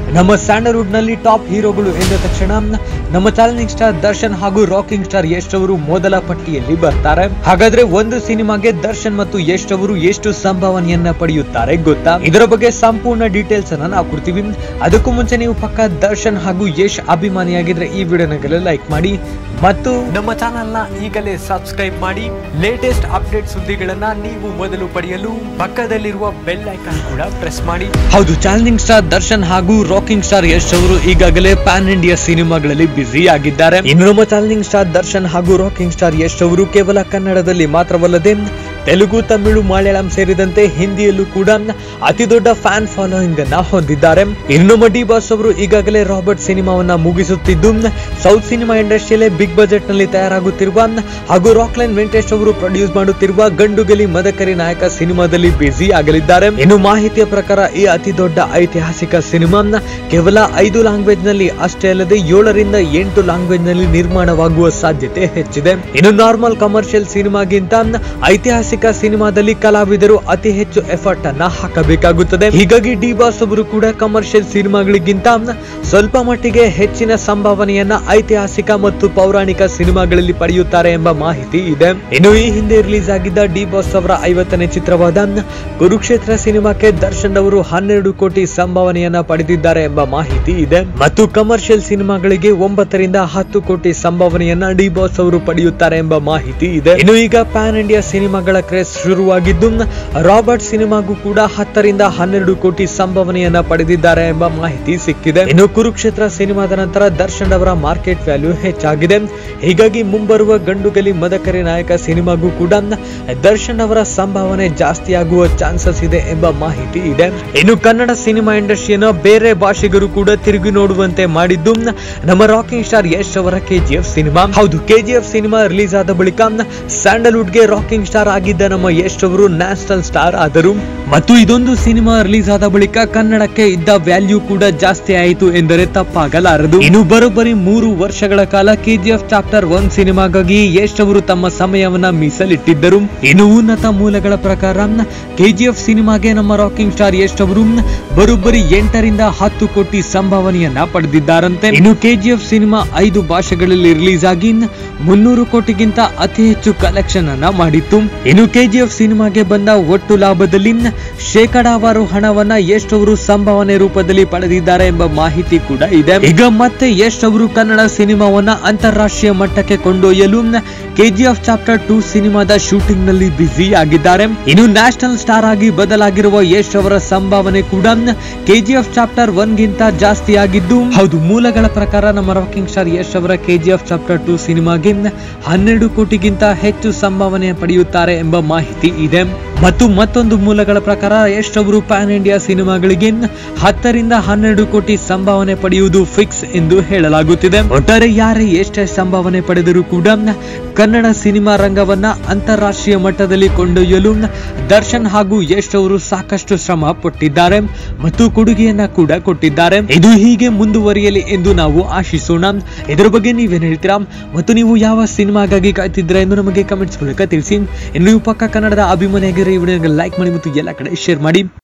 ನಮ್ಮ ಸ್ಯಾಂಡಲ್ವುಡ್ ನಲ್ಲಿ ಟಾಪ್ ಹೀರೋಗಳು ಎಂದ ತಕ್ಷಣ ನಮ್ಮ ಚಾಲೆಂಜಿಂಗ್ ಸ್ಟಾರ್ ದರ್ಶನ್ ಹಾಗೂ ರಾಕಿಂಗ್ ಸ್ಟಾರ್ ಯಶ್ ಅವರು ಮೊದಲ ಪಟ್ಟಿಯಲ್ಲಿ ಬರ್ತಾರೆ ಹಾಗಾದ್ರೆ ಒಂದು ಸಿನಿಮಾಗೆ ದರ್ಶನ್ ಮತ್ತು ಯಶ್ ಅವರು ಎಷ್ಟು ಸಂಭಾವನೆಯನ್ನ ಪಡೆಯುತ್ತಾರೆ ಗೊತ್ತಾ ಇದರ ಬಗ್ಗೆ ಸಂಪೂರ್ಣ ಡೀಟೇಲ್ಸ್ ಅನ್ನ ನಾವು ಕೊಡ್ತೀವಿ ಅದಕ್ಕೂ ಮುಂಚೆ ನೀವು ಪಕ್ಕ ದರ್ಶನ್ ಹಾಗೂ ಯಶ್ ಅಭಿಮಾನಿಯಾಗಿದ್ರೆ ಈ ವಿಡಿಯೋನಾಗೆಲ್ಲ ಲೈಕ್ ಮಾಡಿ ಮತ್ತು ನಮ್ಮ ಚಾನೆಲ್ ನ ಈಗಲೇ ಸಬ್ಸ್ಕ್ರೈಬ್ ಮಾಡಿ ಲೇಟೆಸ್ಟ್ ಅಪ್ಡೇಟ್ ಸುದ್ದಿಗಳನ್ನ ನೀವು ಮೊದಲು ಪಡೆಯಲು ಪಕ್ಕದಲ್ಲಿರುವ ಬೆಲ್ ಐಕಾನ್ ಕೂಡ ಪ್ರೆಸ್ ಮಾಡಿ ಹೌದು ಚಾಲೆಂಜಿಂಗ್ ಸ್ಟಾರ್ ದರ್ಶನ್ ಹಾಗೂ ರಾಕಿಂಗ್ ಸ್ಟಾರ್ ಯಶ್ ಅವರು ಈಗಾಗಲೇ ಪ್ಯಾನ್ ಇಂಡಿಯಾ ಸಿನಿಮಾಗಳಲ್ಲಿ ಬ್ಯುಸಿ ಆಗಿದ್ದಾರೆ ಇನ್ನು ನಮ್ಮ ಚಾಲೆಂಜಿಂಗ್ ಸ್ಟಾರ್ ದರ್ಶನ್ ಹಾಗೂ ರಾಕಿಂಗ್ ಸ್ಟಾರ್ ಯಶ್ ಅವರು ಕೇವಲ ಕನ್ನಡದಲ್ಲಿ ಮಾತ್ರವಲ್ಲದೆ ತೆಲುಗು ತಮಿಳು ಮಲಯಾಳಂ ಸೇರಿದಂತೆ ಹಿಂದಿಯಲ್ಲೂ ಕೂಡ ಅತಿ ದೊಡ್ಡ ಫ್ಯಾನ್ ಫಾಲೋಯಿಂಗ್ ಅನ್ನ ಹೊಂದಿದ್ದಾರೆ ಇನ್ನು ನಮ್ಮ ಡಿ ಬಾಸ್ ಅವರು ಈಗಾಗಲೇ ರಾಬರ್ಟ್ ಸಿನಿಮಾವನ್ನ ಮುಗಿಸುತ್ತಿದ್ದು ಸೌತ್ ಸಿನಿಮಾ ಇಂಡಸ್ಟ್ರಿಯಲ್ಲೇ ಬಿಗ್ ಬಜೆಟ್ ನಲ್ಲಿ ತಯಾರಾಗುತ್ತಿರುವ ಹಾಗೂ ರಾಕ್ಲೈನ್ ವೆಂಕಟೇಶ್ ಅವರು ಪ್ರೊಡ್ಯೂಸ್ ಮಾಡುತ್ತಿರುವ ಗಂಡುಗಲಿ ಮದಕರಿ ನಾಯಕ ಸಿನಿಮಾದಲ್ಲಿ ಬ್ಯುಸಿ ಆಗಲಿದ್ದಾರೆ ಇನ್ನು ಮಾಹಿತಿಯ ಪ್ರಕಾರ ಈ ಅತಿ ದೊಡ್ಡ ಐತಿಹಾಸಿಕ ಸಿನಿಮಾ ಕೇವಲ ಐದು ಲ್ಯಾಂಗ್ವೇಜ್ ನಲ್ಲಿ ಅಷ್ಟೇ ಅಲ್ಲದೆ ಏಳರಿಂದ ಎಂಟು ಲ್ಯಾಂಗ್ವೇಜ್ ನಲ್ಲಿ ನಿರ್ಮಾಣವಾಗುವ ಸಾಧ್ಯತೆ ಹೆಚ್ಚಿದೆ ಇನ್ನು ನಾರ್ಮಲ್ ಕಮರ್ಷಿಯಲ್ ಸಿನಿಮಾಗಿಂತ ಐತಿಹಾಸಿಕ ಸಿನಿಮಾದಲ್ಲಿ ಕಲಾವಿದರು ಅತಿ ಹೆಚ್ಚು ಎಫರ್ಟ್ ಅನ್ನ ಹಾಕಬೇಕಾಗುತ್ತದೆ ಹೀಗಾಗಿ ಡಿ ಬಾಸ್ ಅವರು ಕೂಡ ಕಮರ್ಷಿಯಲ್ ಸಿನಿಮಾಗಳಿಗಿಂತ ಸ್ವಲ್ಪ ಮಟ್ಟಿಗೆ ಹೆಚ್ಚಿನ ಸಂಭಾವನೆಯನ್ನ ಐತಿಹಾಸಿಕ ಮತ್ತು ಪೌರಾಣಿಕ ಸಿನಿಮಾಗಳಲ್ಲಿ ಪಡೆಯುತ್ತಾರೆ ಎಂಬ ಮಾಹಿತಿ ಇದೆ ಇನ್ನು ಈ ಹಿಂದೆ ರಿಲೀಸ್ ಆಗಿದ್ದ ಡಿ ಬಾಸ್ ಅವರ ಐವತ್ತನೇ ಚಿತ್ರವಾದ ಕುರುಕ್ಷೇತ್ರ ಸಿನಿಮಾಕ್ಕೆ ದರ್ಶನ್ ಅವರು ಹನ್ನೆರಡು ಕೋಟಿ ಸಂಭಾವನೆಯನ್ನ ಪಡೆದಿದ್ದಾರೆ ಎಂಬ ಮಾಹಿತಿ ಇದೆ ಮತ್ತು ಕಮರ್ಷಿಯಲ್ ಸಿನಿಮಾಗಳಿಗೆ ಒಂಬತ್ತರಿಂದ ಹತ್ತು ಕೋಟಿ ಸಂಭಾವನೆಯನ್ನ ಡಿ ಬಾಸ್ ಅವರು ಪಡೆಯುತ್ತಾರೆ ಎಂಬ ಮಾಹಿತಿ ಇದೆ ಇನ್ನು ಈಗ ಪ್ಯಾನ್ ಇಂಡಿಯಾ ಸಿನಿಮಾಗಳ ಕ್ರೇಸ್ ಶುರುವಾಗಿದ್ದು ರಾಬರ್ಟ್ ಸಿನಿಮಾಗೂ ಕೂಡ ಹತ್ತರಿಂದ ಹನ್ನೆರಡು ಕೋಟಿ ಸಂಭಾವನೆಯನ್ನ ಪಡೆದಿದ್ದಾರೆ ಎಂಬ ಮಾಹಿತಿ ಸಿಕ್ಕಿದೆ ಇನ್ನು ಕುರುಕ್ಷೇತ್ರ ಸಿನಿಮಾದ ನಂತರ ದರ್ಶನ್ ಅವರ ಮಾರ್ಕೆಟ್ ವ್ಯಾಲ್ಯೂ ಹೆಚ್ಚಾಗಿದೆ ಹೀಗಾಗಿ ಮುಂಬರುವ ಗಂಡುಗಲಿ ಮದಕರಿ ನಾಯಕ ಸಿನಿಮಾಗೂ ಕೂಡ ದರ್ಶನ್ ಅವರ ಸಂಭಾವನೆ ಜಾಸ್ತಿ ಆಗುವ ಚಾನ್ಸಸ್ ಇದೆ ಎಂಬ ಮಾಹಿತಿ ಇದೆ ಇನ್ನು ಕನ್ನಡ ಸಿನಿಮಾ ಇಂಡಸ್ಟ್ರಿಯನ್ನ ಬೇರೆ ಭಾಷೆಗರು ಕೂಡ ತಿರುಗಿ ನೋಡುವಂತೆ ಮಾಡಿದ್ದು ನಮ್ಮ ರಾಕಿಂಗ್ ಸ್ಟಾರ್ ಯಶ್ ಅವರ ಕೆಜಿಎಫ್ ಸಿನಿಮಾ ಹೌದು ಕೆಜಿಎಫ್ ಸಿನಿಮಾ ರಿಲೀಸ್ ಆದ ಬಳಿಕ ಸ್ಯಾಂಡಲ್ವುಡ್ ಗೆ ರಾಕಿಂಗ್ ಸ್ಟಾರ್ ಆಗಿದ್ದ ನಮ್ಮ ಯಶ್ ಅವರು ನ್ಯಾಷನಲ್ ಸ್ಟಾರ್ ಆದರು ಮತ್ತು ಇದೊಂದು ಸಿನಿಮಾ ರಿಲೀಸ್ ಆದ ಬಳಿಕ ಕನ್ನಡಕ್ಕೆ ಇದ್ದ ವ್ಯಾಲ್ಯೂ ಕೂಡ ಜಾಸ್ತಿ ಆಯಿತು ಎಂದರೆ ತಪ್ಪಾಗಲಾರದು ಇನ್ನು ಬರೋಬ್ಬರಿ ಮೂರು ವರ್ಷಗಳ ಕಾಲ ಕೆಜಿಎಫ್ ಚಾಪ್ಟರ್ ಒನ್ ಸಿನಿಮಾಗಾಗಿ ಯಶ್ ಅವರು ತಮ್ಮ ಸಮಯವನ್ನ ಮೀಸಲಿಟ್ಟಿದ್ದರು ಇನ್ನು ಉನ್ನತ ಮೂಲಗಳ ಪ್ರಕಾರ ಕೆಜಿಎಫ್ ಸಿನಿಮಾಗೆ ನಮ್ಮ ರಾಕಿಂಗ್ ಸ್ಟಾರ್ ಯಶ್ ಅವರು ಬರೋಬ್ಬರಿ ಎಂಟರಿಂದ ಹತ್ತು ಕೋಟಿ ಸಂಭಾವನೆಯನ್ನ ಪಡೆದಿದ್ದಾರಂತೆ ಇನ್ನು ಕೆಜಿಎಫ್ ಸಿನಿಮಾ ಐದು ಭಾಷೆಗಳಲ್ಲಿ ರಿಲೀಸ್ ಆಗಿ ಮುನ್ನೂರು ಕೋಟಿಗಿಂತ ಅತಿ ಹೆಚ್ಚು ಕಲೆಕ್ಷನ್ ಅನ್ನ ಮಾಡಿತ್ತು ಇನ್ನು ಕೆಜಿಎಫ್ ಸಿನಿಮಾಗೆ ಬಂದ ಒಟ್ಟು ಲಾಭದಲ್ಲಿ ಶೇಕಡಾವಾರು ಹಣವನ್ನ ಯಶ್ ಅವರು ಸಂಭಾವನೆ ರೂಪದಲ್ಲಿ ಪಡೆದಿದ್ದಾರೆ ಎಂಬ ಮಾಹಿತಿ ಕೂಡ ಇದೆ ಈಗ ಮತ್ತೆ ಯಶ್ ಅವರು ಕನ್ನಡ ಸಿನಿಮಾವನ್ನ ಅಂತಾರಾಷ್ಟ್ರೀಯ ಮಟ್ಟಕ್ಕೆ ಕೊಂಡೊಯ್ಯಲು ಕೆಜಿಎಫ್ ಚಾಪ್ಟರ್ ಟೂ ಸಿನಿಮಾದ ಶೂಟಿಂಗ್ ನಲ್ಲಿ ಬ್ಯುಸಿ ಆಗಿದ್ದಾರೆ ಇನ್ನು ನ್ಯಾಷನಲ್ ಸ್ಟಾರ್ ಆಗಿ ಬದಲಾಗಿರುವ ಯಶ್ ಅವರ ಸಂಭಾವನೆ ಕೂಡ ಕೆಜಿಎಫ್ ಚಾಪ್ಟರ್ ಒನ್ ಗಿಂತ ಜಾಸ್ತಿ ಆಗಿದ್ದು ಹೌದು ಮೂಲಗಳ ಪ್ರಕಾರ ನಮ್ಮ ರಾಕಿಂಗ್ ಸ್ಟಾರ್ ಯಶ್ ಅವರ ಕೆಜಿಎಫ್ ಚಾಪ್ಟರ್ ಟೂ ಸಿನಿಮಾಗೆ ಹನ್ನೆರಡು ಕೋಟಿಗಿಂತ ಹೆಚ್ಚು ಸಂಭಾವನೆ ಪಡೆಯುತ್ತಾರೆ ಎಂಬ ಮಾಹಿತಿ ಇದೆ ಮತ್ತು ಮತ್ತೊಂದು ಮೂಲಗಳ ಪ್ರಕಾರ ಯಶ್ ಅವರು ಪ್ಯಾನ್ ಇಂಡಿಯಾ ಸಿನಿಮಾಗಳಿಗೆ ಹತ್ತರಿಂದ ಹನ್ನೆರಡು ಕೋಟಿ ಸಂಭಾವನೆ ಪಡೆಯುವುದು ಫಿಕ್ಸ್ ಎಂದು ಹೇಳಲಾಗುತ್ತಿದೆ ಒಟ್ಟಾರೆ ಯಾರೇ ಎಷ್ಟೇ ಸಂಭಾವನೆ ಪಡೆದರೂ ಕೂಡ ಕನ್ನಡ ಸಿನಿಮಾ ರಂಗವನ್ನ ಅಂತಾರಾಷ್ಟ್ರೀಯ ಮಟ್ಟದಲ್ಲಿ ಕೊಂಡೊಯ್ಯಲು ದರ್ಶನ್ ಹಾಗೂ ಯಶ್ ಅವರು ಸಾಕಷ್ಟು ಶ್ರಮ ಪಟ್ಟಿದ್ದಾರೆ ಮತ್ತು ಕೊಡುಗೆಯನ್ನ ಕೂಡ ಕೊಟ್ಟಿದ್ದಾರೆ ಇದು ಹೀಗೆ ಮುಂದುವರಿಯಲಿ ಎಂದು ನಾವು ಆಶಿಸೋಣ ಇದರ ಬಗ್ಗೆ ನೀವೇನ್ ಹೇಳ್ತೀರಾ ಮತ್ತು ನೀವು ಯಾವ ಸಿನಿಮಾಗಾಗಿ ಕಾಯ್ತಿದ್ದೀರಾ ಎಂದು ನಮಗೆ ಕಮೆಂಟ್ಸ್ ಮೂಲಕ ತಿಳಿಸಿ ಇನ್ನು ನೀವು ಪಕ್ಕ ಕನ್ನಡದ ಅಭಿಮಾನಿಯಾಗಿರೋ ಈ ವಿಡಿಯೋಗೆ ಲೈಕ್ ಮಾಡಿ ಮತ್ತು ಎಲ್ಲ ಕಡೆ ಶೇರ್ ಮಾಡಿ